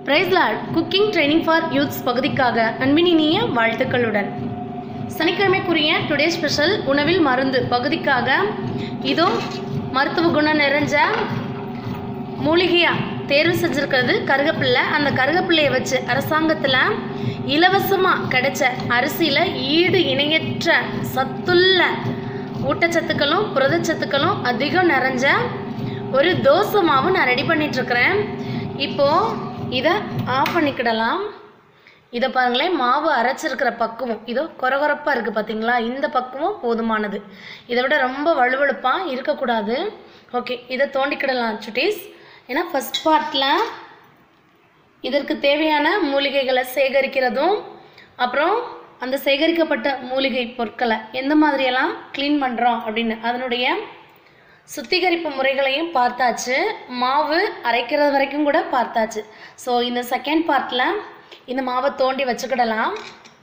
பிரைஸ்லாட் cooking training for youths பகுதிக்காக அன்பினினிய வாழ்த்துக்களுடன் சனிக்கிழமைக்குரிய டுடே ஸ்பெஷல் உணவில் மருந்து பகுதிக்காக இதோ மருத்துவ குணம் நிறைஞ்ச மூலிகையாக தேர்வு செஞ்சுருக்கிறது கருகப்பிள்ளை அந்த கருகப்பிள்ளையை வச்சு அரசாங்கத்தில் இலவசமாக கிடைச்ச அரிசியில் ஈடு இணையற்ற சத்துள்ள ஊட்டச்சத்துக்களும் புரதச்சத்துக்களும் அதிகம் நிறைஞ்ச ஒரு தோசை மாவு நான் ரெடி பண்ணிகிட்ருக்கிறேன் இப்போது இதை ஆஃப் பண்ணிக்கிடலாம் இதை பாருங்களேன் மாவு அரைச்சிருக்கிற பக்குவம் இதோ கொரகொரப்பாக இருக்குது பார்த்தீங்களா இந்த பக்குவம் போதுமானது இதை விட ரொம்ப வலுவழுப்பாக இருக்கக்கூடாது ஓகே இதை தோண்டிக்கிடலாம் சுட்டீஸ் ஏன்னா ஃபஸ்ட் பார்ட்டில் இதற்கு தேவையான மூலிகைகளை சேகரிக்கிறதும் அப்புறம் அந்த சேகரிக்கப்பட்ட மூலிகை பொருட்களை எந்த மாதிரியெல்லாம் க்ளீன் பண்ணுறோம் அப்படின்னு அதனுடைய சுத்திகரிப்பு முறைகளையும் பார்த்தாச்சு மாவு அரைக்கிறது வரைக்கும் கூட பார்த்தாச்சு ஸோ இந்த செகண்ட் பார்ட்டில் இந்த மாவை தோண்டி வச்சுக்கிடலாம்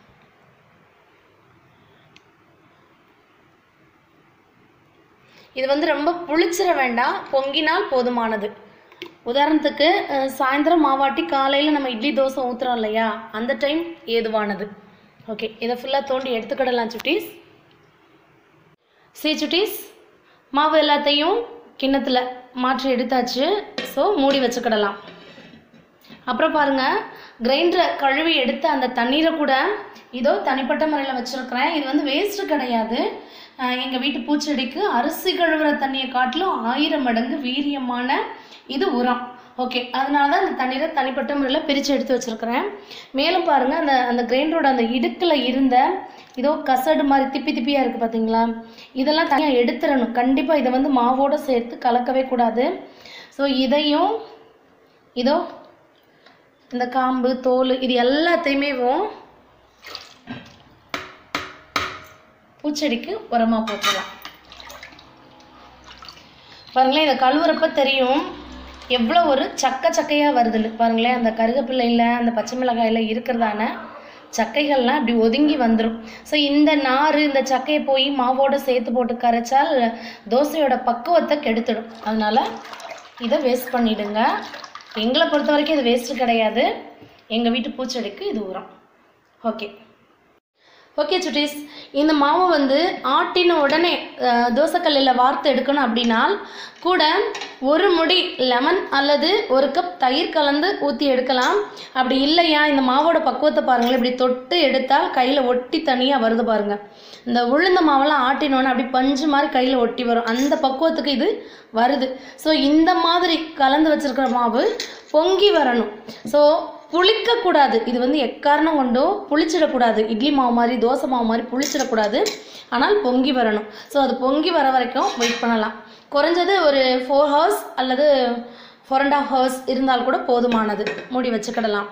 இது வந்து ரொம்ப புளிச்சிட வேண்டாம் பொங்கினால் போதுமானது உதாரணத்துக்கு அஹ், சாயந்தரம் மாவாட்டி காலையில் நம்ம இட்லி தோசை ஊற்றுறோம் இல்லையா அந்த டைம் ஏதுவானது ஓகே இதை ஃபுல்லாக தோண்டி எடுத்துக்கிடலாம் சுட்டீஸ் சரி சுட்டீஸ் மாவு எல்லாத்தையும் கிண்ணத்தில் மாற்றி எடுத்தாச்சு ஸோ மூடி வச்சுக்கிடலாம் அப்புறம் பாருங்கள் கிரைண்டரை கழுவி எடுத்த அந்த தண்ணீரை கூட இதோ தனிப்பட்ட முறையில் வச்சுருக்கிறேன் இது வந்து வேஸ்ட்டு கிடையாது எங்கள் வீட்டு பூச்செடிக்கு அரிசி கழுவுற தண்ணியை காட்டிலும் ஆயிரம் மடங்கு வீரியமான இது உரம் ஓகே அதனால தான் இந்த தண்ணீரை தனிப்பட்ட முறையில் பிரித்து எடுத்து வச்சுருக்கிறேன் மேலும் பாருங்கள் அந்த அந்த கிரைண்டரோட அந்த இடுக்கில் இருந்த இதோ கசடு மாதிரி திப்பி திப்பியாக இருக்குது பார்த்தீங்களா இதெல்லாம் தனியாக எடுத்துடணும் கண்டிப்பாக இதை வந்து மாவோடு சேர்த்து கலக்கவே கூடாது ஸோ இதையும் இதோ இந்த காம்பு தோல் இது எல்லாத்தையுமே பூச்செடிக்கு உரமாக போட்டுடலாம் பாருங்களேன் இதை கழுவுறப்ப தெரியும் எவ்வளோ ஒரு சக்க சக்கையாக வருதுன்னு பாருங்களேன் அந்த கருகப்பிள்ளையில் அந்த பச்சை மிளகாயில் இருக்கிறதான சக்கைகள்லாம் அப்படி ஒதுங்கி வந்துடும் ஸோ இந்த நார் இந்த சக்கையை போய் மாவோடு சேர்த்து போட்டு கரைச்சால் தோசையோட பக்குவத்தை கெடுத்துடும் அதனால் இதை வேஸ்ட் பண்ணிடுங்க எங்களை பொறுத்த வரைக்கும் இது வேஸ்ட்டு கிடையாது எங்கள் வீட்டு பூச்செடிக்கு இது உரம் ஓகே ஓகே சுட்டீஸ் இந்த மாவை வந்து ஆட்டின உடனே அஹ், தோசைக்கல்லில் வார்த்து எடுக்கணும் அப்படின்னால் கூட ஒரு முடி லெமன் அல்லது ஒரு கப் தயிர் கலந்து ஊற்றி எடுக்கலாம் அப்படி இல்லையா இந்த மாவோட பக்குவத்தை பாருங்களேன் இப்படி தொட்டு எடுத்தால் கையில் ஒட்டி தனியாக வருது பாருங்கள் இந்த உளுந்த மாவெல்லாம் ஆட்டினோன்னே அப்படி பஞ்சு மாதிரி கையில் ஒட்டி வரும் அந்த பக்குவத்துக்கு இது வருது ஸோ இந்த மாதிரி கலந்து வச்சிருக்கிற மாவு பொங்கி வரணும் ஸோ புளிக்கக்கூடாது இது வந்து எக்காரணம் கொண்டும் புளிச்சிடக்கூடாது இட்லி மாவு மாதிரி தோசை மாவு மாதிரி புளிச்சிடக்கூடாது ஆனால் பொங்கி வரணும் ஸோ அது பொங்கி வர வரைக்கும் வெயிட் பண்ணலாம் குறைஞ்சது ஒரு ஃபோர் ஹவர்ஸ் அல்லது ஃபோர் அண்ட் ஹாஃப் ஹவர்ஸ் இருந்தால் கூட போதுமானது மூடி வச்சுக்கிடலாம்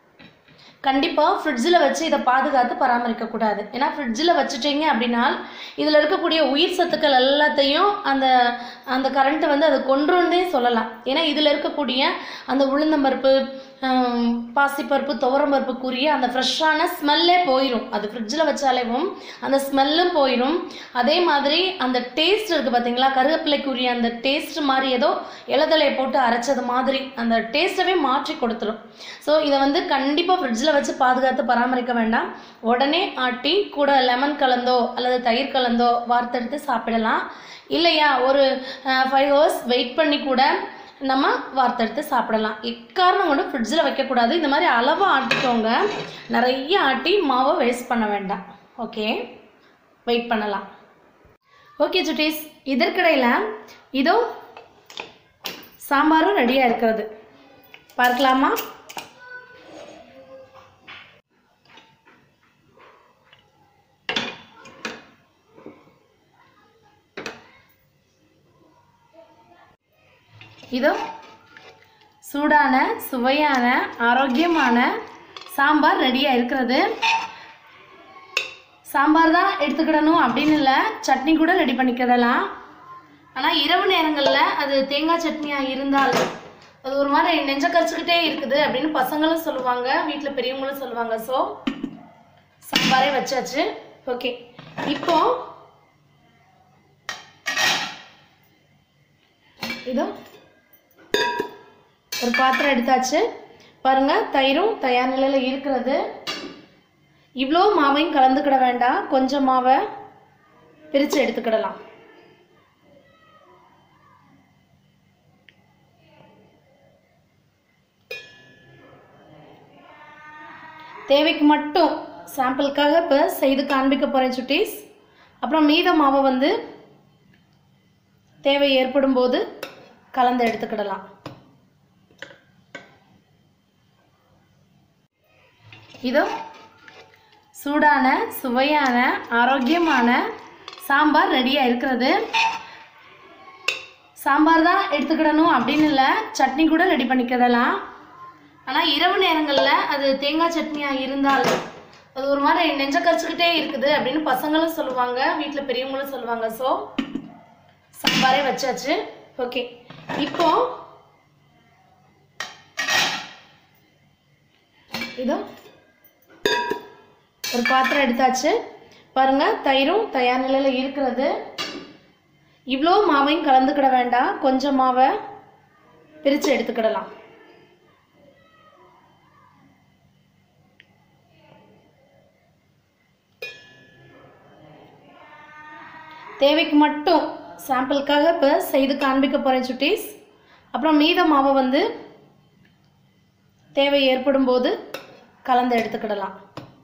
கண்டிப்பாக ஃப்ரிட்ஜில் வச்சு இதை பாதுகாத்து பராமரிக்கக்கூடாது ஏன்னா ஃப்ரிட்ஜில் வச்சுட்டீங்க அப்படின்னா இதில் இருக்கக்கூடிய உயிர் சத்துக்கள் எல்லாத்தையும் அந்த அந்த கரண்ட்டு வந்து அதை கொன்றுன்னே சொல்லலாம் ஏன்னா இதில் இருக்கக்கூடிய அந்த உளுந்தம்பருப்பு ஆம், பாசிப்பருப்பு துவரம்பருப்புக்குரிய அந்த ஃப்ரெஷ்ஷான ஸ்மெல்லே போயிடும் அது ஃப்ரிட்ஜில் வச்சாலேவும் அந்த ஸ்மெல்லும் போயிடும் அதே மாதிரி அந்த டேஸ்ட் இருக்குது பார்த்தீங்களா கருவேப்பிலைக்குரிய அந்த டேஸ்ட் மாதிரி ஏதோ இலதலையை போட்டு அரைச்சது மாதிரி அந்த டேஸ்ட்டவே மாற்றி கொடுத்துரும் ஸோ இதை வந்து கண்டிப்பாக ஃப்ரிட்ஜில் வச்சு பாதுகாத்து பராமரிக்க வேண்டாம் உடனே ஆட்டி கூட லெமன் கலந்தோ அல்லது தயிர் கலந்தோ வார்த்தெடுத்து சாப்பிடலாம் இல்லையா ஒரு ஃபைவ் ஹவர்ஸ் வெயிட் பண்ணி கூட நம்ம வார்த்தெடுத்து சாப்பிடலாம் எக்காரணம் கொண்டு ஃப்ரிட்ஜில் வைக்கக்கூடாது இந்த மாதிரி அளவாக ஆட்டிக்கோங்க நிறைய ஆட்டி மாவை வேஸ்ட் பண்ண வேண்டாம் ஓகே வெயிட் பண்ணலாம் ஓகே சுட்டீஸ் இதற்கிடையில் இதோ சாம்பாரும் ரெடியாக இருக்கிறது பார்க்கலாமா இதோ சூடான சுவையான ஆரோக்கியமான சாம்பார் ரெடியாக இருக்கிறது சாம்பார் தான் எடுத்துக்கிடணும் அப்படின்னு இல்லை சட்னி கூட ரெடி பண்ணிக்கிடலாம் ஆனால் இரவு நேரங்களில் அது தேங்காய் சட்னியாக இருந்தால் அது ஒரு மாதிரி நெஞ்ச கரிச்சுக்கிட்டே இருக்குது அப்படின்னு பசங்களும் சொல்லுவாங்க வீட்டில் பெரியவங்களும் சொல்லுவாங்க ஸோ சாம்பாரே வச்சாச்சு ஓகே இப்போ இதோ ஒரு பாத்திரம் எடுத்தாச்சு பாருங்க தயிரும் தயார் நிலையில் இருக்கிறது இவ்வளோ மாவையும் கலந்துக்கிட வேண்டாம் கொஞ்சம் மாவை பிரித்து எடுத்துக்கிடலாம் தேவைக்கு மட்டும் சாம்பிளுக்காக இப்போ செய்து காண்பிக்க போகிறேன் சுட்டீஸ் அப்புறம் மீத மாவை வந்து தேவை ஏற்படும் போது கலந்து எடுத்துக்கிடலாம் இதோ சூடான சுவையான ஆரோக்கியமான சாம்பார் ரெடியாக இருக்கிறது சாம்பார் தான் எடுத்துக்கிடணும் அப்படின்னு இல்லை சட்னி கூட ரெடி பண்ணிக்கிடலாம் ஆனால் இரவு நேரங்களில் அது தேங்காய் சட்னியாக இருந்தால் அது ஒரு மாதிரி நெஞ்ச கரிச்சுக்கிட்டே இருக்குது அப்படின்னு பசங்களும் சொல்லுவாங்க வீட்டில் பெரியவங்களும் சொல்லுவாங்க ஸோ சாம்பாரே வச்சாச்சு ஓகே இப்போ இதோ ஒரு பாத்திரம் எடுத்தாச்சு பாருங்க தயிரும் தயார் நிலையில் இருக்கிறது இவ்வளோ மாவையும் கலந்துக்கிட வேண்டாம் கொஞ்சம் மாவை பிரித்து எடுத்துக்கிடலாம் தேவைக்கு மட்டும் சாம்பிளுக்காக இப்போ செய்து காண்பிக்க போகிறேன் சுட்டீஸ் அப்புறம் மீத மாவை வந்து தேவை ஏற்படும் போது கலந்து எடுத்துக்கிடலாம்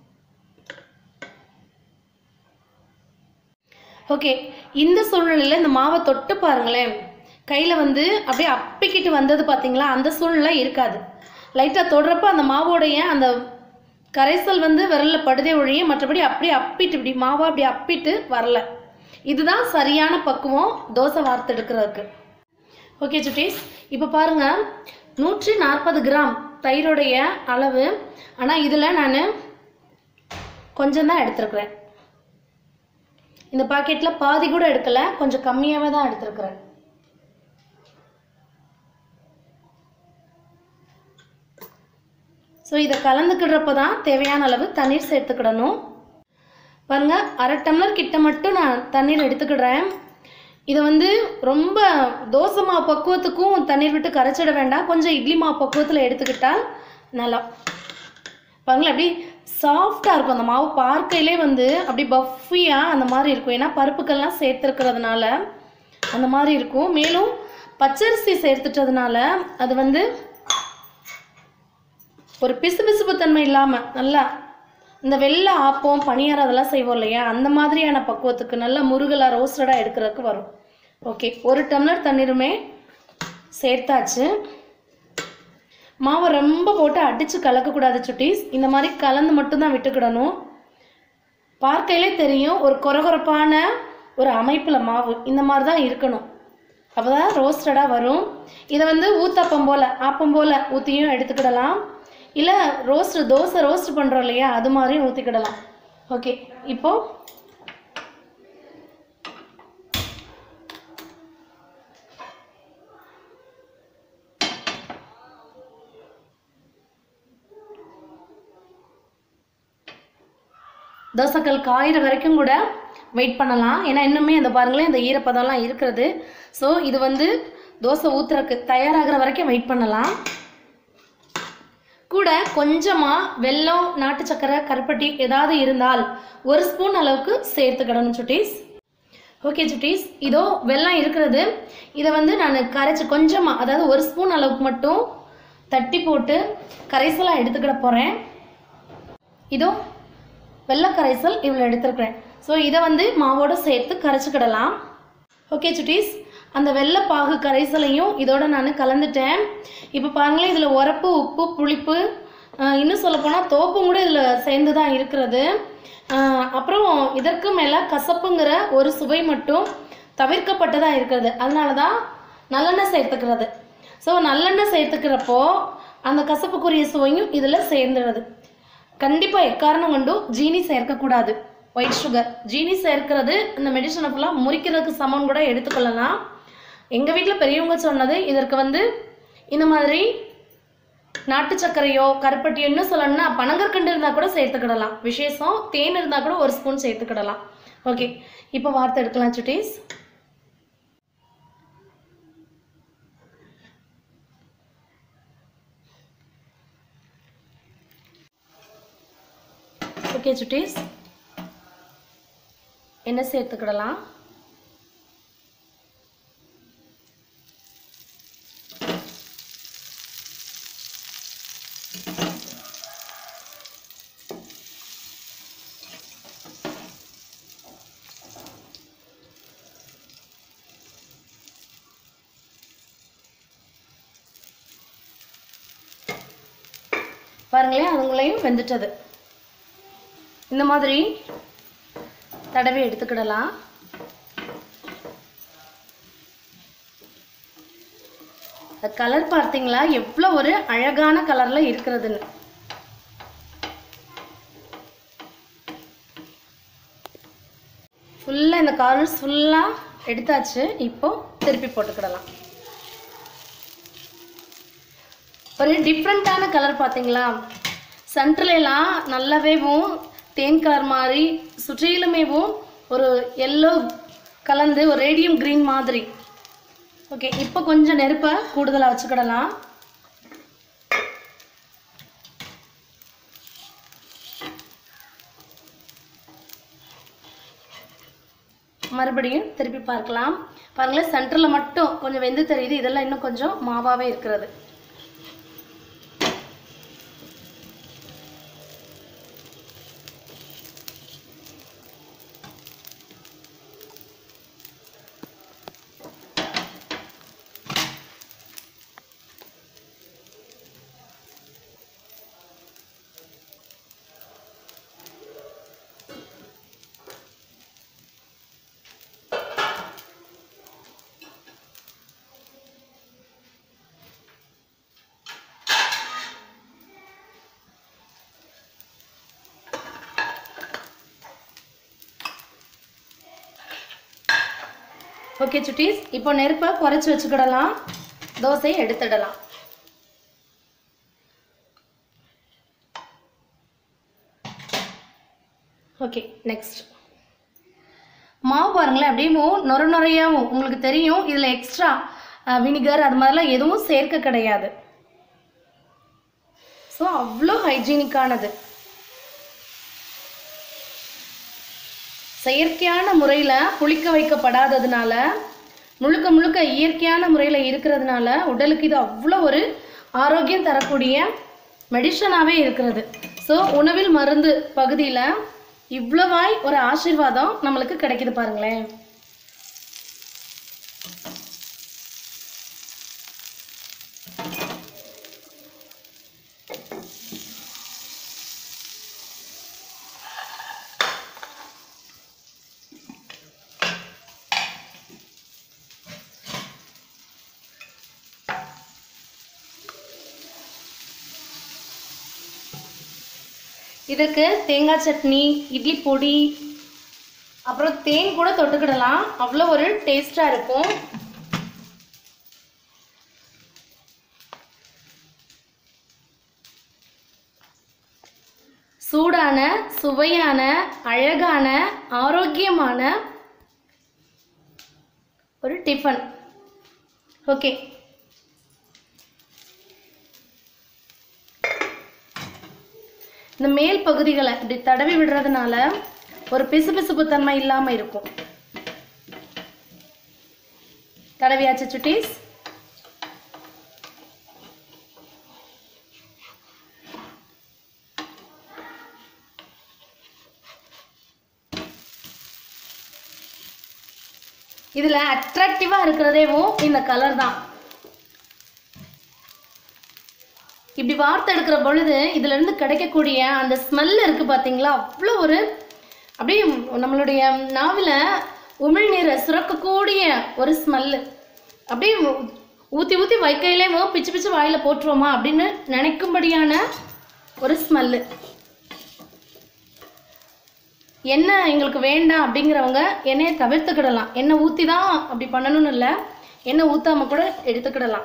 ஓகே இந்த சூழ்நிலையில் இந்த மாவை தொட்டு பாருங்களேன் கையில் வந்து அப்படியே அப்பிக்கிட்டு வந்தது பார்த்தீங்களா அந்த சூழ்நிலை இருக்காது லைட்டாக தொடுறப்ப அந்த மாவோடைய அந்த கரைசல் வந்து விரலில் படுதே ஒழிய மற்றபடி அப்படியே அப்பிட்டு இப்படி மாவை அப்படி அப்பிட்டு வரல இதுதான் சரியான பக்குவம் தோசை வார்த்து எடுக்கிறதுக்கு ஓகே சுட்டீஸ் இப்போ பாருங்க நூற்றி நாற்பது கிராம் தயிரோடைய அளவு ஆனால் இதில் நான் கொஞ்சம் தான் எடுத்திருக்கிறேன் இந்த பாக்கெட்டில் பாதி கூட எடுக்கல கொஞ்சம் கம்மியாகவே தான் எடுத்திருக்கிறேன் ஸோ இதை கலந்துக்கிடுறப்ப தான் தேவையான அளவு தண்ணீர் சேர்த்துக்கிடணும் பாருங்க அரை டம்ளர் கிட்ட மட்டும் நான் தண்ணீர் எடுத்துக்கிடுறேன் இதை வந்து ரொம்ப தோசை மாவு பக்குவத்துக்கும் தண்ணீர் விட்டு கரைச்சிட வேண்டாம் கொஞ்சம் இட்லி மாவு பக்குவத்தில் எடுத்துக்கிட்டால் நல்லா பாருங்களேன் அப்படி சாஃப்டாக இருக்கும் அந்த மாவு பார்க்கையிலே வந்து அப்படி பஃபியாக அந்த மாதிரி இருக்கும் ஏன்னா பருப்புக்கெல்லாம் சேர்த்துருக்கிறதுனால அந்த மாதிரி இருக்கும் மேலும் பச்சரிசி சேர்த்துட்டதுனால அது வந்து ஒரு பிசுபிசுப்பு தன்மை இல்லாமல் நல்லா இந்த வெள்ளை ஆப்பம் பணியாரம் அதெல்லாம் செய்வோம் இல்லையா அந்த மாதிரியான பக்குவத்துக்கு நல்ல முருகலாக ரோஸ்டடாக எடுக்கிறதுக்கு வரும் ஓகே ஒரு டம்ளர் தண்ணீருமே சேர்த்தாச்சு மாவை ரொம்ப போட்டு அடித்து கலக்கக்கூடாது சுட்டீஸ் இந்த மாதிரி கலந்து மட்டும்தான் விட்டுக்கிடணும் பார்க்கையிலே தெரியும் ஒரு கொரகொரப்பான ஒரு அமைப்பில் மாவு இந்த மாதிரி தான் இருக்கணும் அப்போ தான் ரோஸ்டடாக வரும் இதை வந்து ஊத்தப்பம் போல் ஆப்பம் போல் ஊற்றியும் எடுத்துக்கிடலாம் இல்லை ரோஸ்ட் தோசை ரோஸ்ட் பண்ணுறோம் இல்லையா அது மாதிரியும் ஊற்றிக்கிடலாம் ஓகே இப்போ தோசைக்கல் காயிற வரைக்கும் கூட வெயிட் பண்ணலாம் ஏன்னா இன்னுமே இந்த பாருங்களேன் இந்த ஈரப்பதம்லாம் இருக்கிறது ஸோ இது வந்து தோசை ஊற்றுறக்கு தயாராகிற வரைக்கும் வெயிட் பண்ணலாம் கூட கொஞ்சமாக வெல்லம் நாட்டு சக்கரை கருப்பட்டி ஏதாவது இருந்தால் ஒரு ஸ்பூன் அளவுக்கு சேர்த்துக்கிடணும் சுட்டீஸ் ஓகே சுட்டீஸ் இதோ வெல்லம் இருக்கிறது இதை வந்து நான் கரைச்சி கொஞ்சமாக அதாவது ஒரு ஸ்பூன் அளவுக்கு மட்டும் தட்டி போட்டு கரைசலாக எடுத்துக்கிட போகிறேன் இதோ வெள்ளை கரைசல் இவ்வளோ எடுத்துருக்கிறேன் ஸோ இதை வந்து மாவோடு சேர்த்து கரைச்சிக்கிடலாம் ஓகே சுட்டீஸ் அந்த வெள்ளைப்பாகு கரைசலையும் இதோட நான் கலந்துட்டேன் இப்போ பாருங்களேன் இதில் உரப்பு உப்பு புளிப்பு ஆஹ் இன்னும் சொல்லப்போனால் தோப்பும் கூட இதில் சேர்ந்து தான் இருக்கிறது ஆஹ் அப்புறம் இதற்கு மேலே கசப்புங்கிற ஒரு சுவை மட்டும் தவிர்க்கப்பட்டதாக இருக்கிறது அதனால தான் நல்லெண்ணெய் சேர்த்துக்கிறது ஸோ நல்லெண்ணெய் சேர்த்துக்கிறப்போ அந்த கசப்புக்குரிய சுவையும் இதில் சேர்ந்துடுது கண்டிப்பாக எக்காரணம் கொண்டும் ஜீனி சேர்க்கக்கூடாது ஒயிட் சுகர் ஜீனி சேர்க்கிறது இந்த மெடிசனை ஃபுல்லாக முறிக்கிறதுக்கு சமம் கூட எடுத்துக்கொள்ளலாம் எங்கள் வீட்டில் பெரியவங்க சொன்னது இதற்கு வந்து இந்த மாதிரி நாட்டு சர்க்கரையோ கருப்பட்டியோ இன்னும் சொல்லணும்னா பனங்கற்கண்டு இருந்தால் கூட சேர்த்துக்கிடலாம் விசேஷம் தேன் இருந்தால் கூட ஒரு ஸ்பூன் சேர்த்துக்கிடலாம் ஓகே இப்போ வார்த்தை எடுக்கலாம் சுட்டீஸ் ஓகே சுட்டீஸ் எண்ணெய் சேர்த்துக்கிடலாம் பாருங்களேன் அதுங்களையும் வெந்துட்டது இந்த மாதிரி தடவி எடுத்துக்கிடலாம் கலர் பார்த்தீங்களா எவ்வளோ ஒரு அழகான கலரில் இருக்கிறதுன்னு ஃபுல்லாக இந்த கார்னர்ஸ் ஃபுல்லாக எடுத்தாச்சு இப்போ திருப்பி போட்டுக்கிடலாம் ஒரு டிஃப்ரெண்ட்டான கலர் பார்த்தீங்களா சென்ட்ரலாம் நல்லாவேவும் தேன் கலர் மாதிரி சுற்றிலுமேவும் ஒரு எல்லோ கலந்து ஒரு ரேடியம் க்ரீன் மாதிரி ஓகே இப்போ கொஞ்சம் நெருப்பை கூடுதலாக வச்சுக்கிடலாம் மறுபடியும் திருப்பி பார்க்கலாம் பாருங்களேன் சென்டரில் மட்டும் கொஞ்சம் வெந்து தெரியுது இதெல்லாம் இன்னும் கொஞ்சம் மாவாகவே இருக்கிறது ஓகே சுட்டீஸ் இப்போ நெருப்பை குறைச்சி வச்சுக்கிடலாம் தோசையை எடுத்துடலாம் ஓகே நெக்ஸ்ட் மாவு பாருங்களேன் அப்படியே நொர நொறையாவும் உங்களுக்கு தெரியும் இதில் எக்ஸ்ட்ரா வினிகர் அது மாதிரிலாம் எதுவும் சேர்க்க கிடையாது ஸோ அவ்வளோ ஹைஜீனிக்கானது செயற்கையான முறையில் புளிக்க வைக்கப்படாததுனால முழுக்க முழுக்க இயற்கையான முறையில் இருக்கிறதுனால உடலுக்கு இது அவ்வளோ ஒரு ஆரோக்கியம் தரக்கூடிய மெடிஷனாகவே இருக்கிறது ஸோ உணவில் மருந்து பகுதியில் இவ்வளவாய் ஒரு ஆசீர்வாதம் நம்மளுக்கு கிடைக்குது பாருங்களேன் இதுக்கு தேங்காய் சட்னி இட்லி பொடி அப்புறம் தேன் கூட தொட்டுக்கிடலாம் அவ்வளோ ஒரு டேஸ்டாக இருக்கும் சூடான சுவையான அழகான ஆரோக்கியமான ஒரு டிஃபன் ஓகே இந்த மேல் பகுதிகளை இப்படி தடவி விடுறதுனால ஒரு பிசுபிசுப்பு தன்மை இல்லாமல் இருக்கும் தடவியாச்சு சுட்டீஸ் இதில் அட்ராக்டிவாக இருக்கிறதேவும் இந்த கலர் தான் இப்படி வார்த்தை எடுக்கிற பொழுது இதுல இருந்து கிடைக்கக்கூடிய அந்த ஸ்மெல் இருக்கு பாத்தீங்களா அவ்வளோ ஒரு அப்படியே நம்மளுடைய நாவில் உமிழ்நீரை சுரக்கக்கூடிய ஒரு ஸ்மெல்லு அப்படியே ஊற்றி ஊற்றி வைக்கையிலேமோ பிச்சு பிச்சு வாயில் போட்டுருவோமா அப்படின்னு நினைக்கும்படியான ஒரு ஸ்மெல்லு எண்ணெய் எங்களுக்கு வேண்டாம் அப்படிங்கிறவங்க எண்ணெயை தவிர்த்துக்கிடலாம் எண்ணெய் ஊற்றி தான் அப்படி பண்ணணும்னு இல்லை எண்ணெய் ஊற்றாம கூட எடுத்துக்கிடலாம்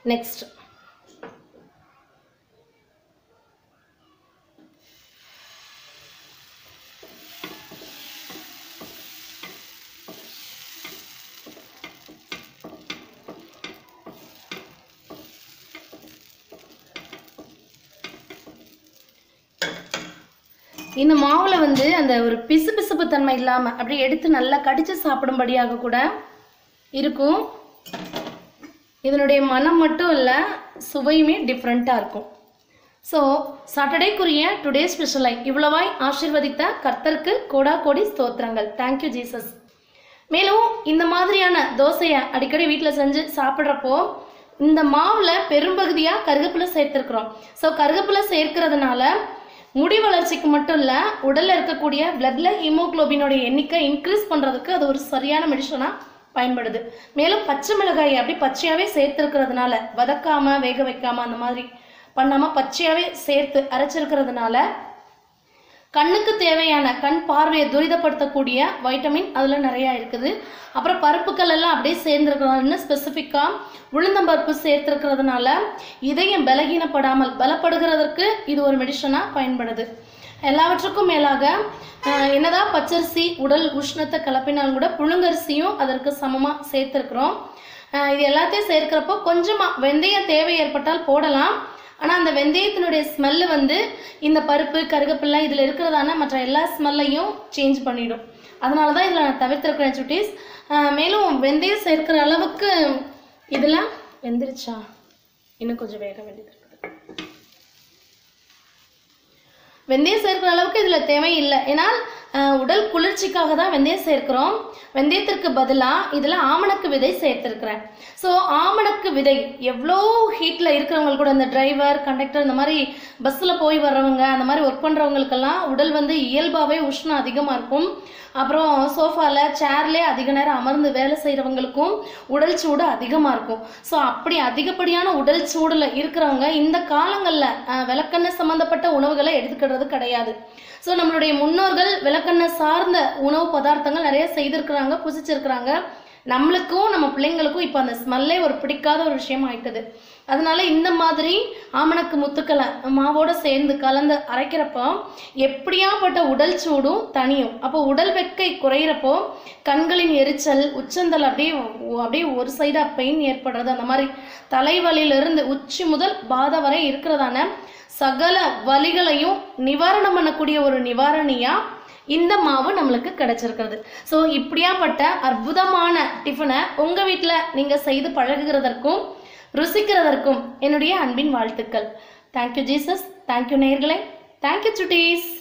நெக்ஸ்ட் இந்த மாவில் வந்து அந்த ஒரு பிசு பிசுப்பு தன்மை இல்லாமல் அப்படியே எடுத்து நல்லா கடித்து சாப்பிடும்படியாக கூட இருக்கும் இதனுடைய மனம் மட்டும் இல்லை சுவையுமே டிஃப்ரெண்ட்டாக இருக்கும் ஸோ சாட்டர்டேக்குரிய டுடே ஸ்பெஷலை இவ்வளவாய் ஆசீர்வதித்த கர்த்தருக்கு கோடா கோடி ஸ்தோத்திரங்கள் தேங்க்யூ ஜீசஸ் மேலும் இந்த மாதிரியான தோசையை அடிக்கடி வீட்டில் செஞ்சு சாப்பிட்றப்போ இந்த மாவில் பெரும்பகுதியாக கருகப்பிலை சேர்த்துருக்குறோம் ஸோ கருகப்பிலை சேர்க்கறதுனால முடி வளர்ச்சிக்கு மட்டும் இல்லை உடலில் இருக்கக்கூடிய பிளட்ல ஹீமோகுளோபினோட எண்ணிக்கை இன்க்ரீஸ் பண்ணுறதுக்கு அது ஒரு சரியான மெடிசனாக பயன்படுது மேலும் பச்சை மிளகாய் அப்படி பச்சையாகவே சேர்த்துருக்கிறதுனால வதக்காம வேக வைக்காம அந்த மாதிரி பண்ணாமல் பச்சையாகவே சேர்த்து அரைச்சிருக்கிறதுனால கண்ணுக்கு தேவையான கண் பார்வையை துரிதப்படுத்தக்கூடிய வைட்டமின் அதில் நிறையா இருக்குது அப்புறம் பருப்புகள் எல்லாம் அப்படியே சேர்ந்துருக்கிறோம் இன்னும் ஸ்பெசிஃபிக்காக உளுந்தம்பருப்பு சேர்த்துருக்கிறதுனால இதயம் பலகீனப்படாமல் பலப்படுகிறதற்கு இது ஒரு மெடிசனாக பயன்படுது எல்லாவற்றுக்கும் மேலாக அஹ், என்னதான் பச்சரிசி உடல் உஷ்ணத்தை கலப்பினாலும் கூட புழுங்கரிசியும் அதற்கு சமமாக சேர்த்துருக்குறோம் அஹ், இது எல்லாத்தையும் சேர்க்கிறப்போ கொஞ்சமாக வெந்தயம் தேவை ஏற்பட்டால் போடலாம் ஆனால் அந்த வெந்தயத்தினுடைய ஸ்மெல்லு வந்து இந்த பருப்பு கருகப்பில்லை இதில் இருக்கிறதான மற்ற எல்லா ஸ்மெல்லையும் சேஞ்ச் பண்ணிடும் அதனால தான் இதில் நான் தவிர்த்திருக்கிறேன் சுட்டீஸ் அஹ் மேலும் வெந்தயம் சேர்க்கிற அளவுக்கு இதில் வெந்துருச்சா இன்னும் கொஞ்சம் வேக வேண்டியது இருக்குது வெந்தயம் சேர்க்கிற அளவுக்கு இதில் தேவையில்லை ஏன்னா அஹ், உடல் குளிர்ச்சிக்காக தான் வெந்தயம் சேர்க்கிறோம் வெந்தயத்திற்கு பதிலாக இதில் ஆமணக்கு விதை சேர்த்துருக்கிறேன் ஸோ ஆமணக்கு விதை எவ்வளோ ஹீட்டில் இருக்கிறவங்க கூட இந்த டிரைவர் கண்டக்டர் இந்த மாதிரி பஸ்ஸில் போய் வர்றவங்க அந்த மாதிரி ஒர்க் பண்ணுறவங்களுக்கெல்லாம் உடல் வந்து இயல்பாகவே உஷ்ணம் அதிகமாக இருக்கும் அப்புறம் சோஃபாவில் சேர்லேயே அதிக நேரம் அமர்ந்து வேலை செய்கிறவங்களுக்கும் உடல் சூடு அதிகமாக இருக்கும் ஸோ அப்படி அதிகப்படியான உடல் சூடில் இருக்கிறவங்க இந்த காலங்களில் விளக்கெண்ணெய் சம்மந்தப்பட்ட உணவுகளை எடுத்துக்கிறது கிடையாது ஸோ நம்மளுடைய முன்னோர்கள் விளக்கெண்ணெய் சார்ந்த உணவு பதார்த்தங்கள் நிறைய செய்திருக்கிறாங்க புசிச்சிருக்கிறாங்க நம்மளுக்கும் நம்ம பிள்ளைங்களுக்கும் இப்போ அந்த ஸ்மெல்லே ஒரு பிடிக்காத ஒரு விஷயம் ஆயிட்டது அதனால இந்த மாதிரி ஆமணக்கு முத்துக்களை மாவோட சேர்ந்து கலந்து அரைக்கிறப்போ எப்படியாப்பட்ட உடல் சூடும் தனியும் அப்போ உடல் வெக்கை குறையிறப்போ கண்களின் எரிச்சல் உச்சந்தல் அப்படியே அப்படியே ஒரு சைடாக பெயின் ஏற்படுறது அந்த மாதிரி தலைவலியிலிருந்து உச்சி முதல் பாத வரை இருக்கிறதான சகல வலிகளையும் நிவாரணம் பண்ணக்கூடிய ஒரு நிவாரணியா இந்த மாவு நம்மளுக்கு கிடைச்சிருக்கிறது ஸோ இப்படியாப்பட்ட அற்புதமான டிஃபனை உங்கள் வீட்டில் நீங்கள் செய்து பழகுகிறதற்கும் ருசிக்கிறதற்கும் என்னுடைய அன்பின் வாழ்த்துக்கள் தேங்க்யூ ஜீசஸ் தேங்க்யூ நேயர்களே தேங்க்யூ சுட்டீஸ்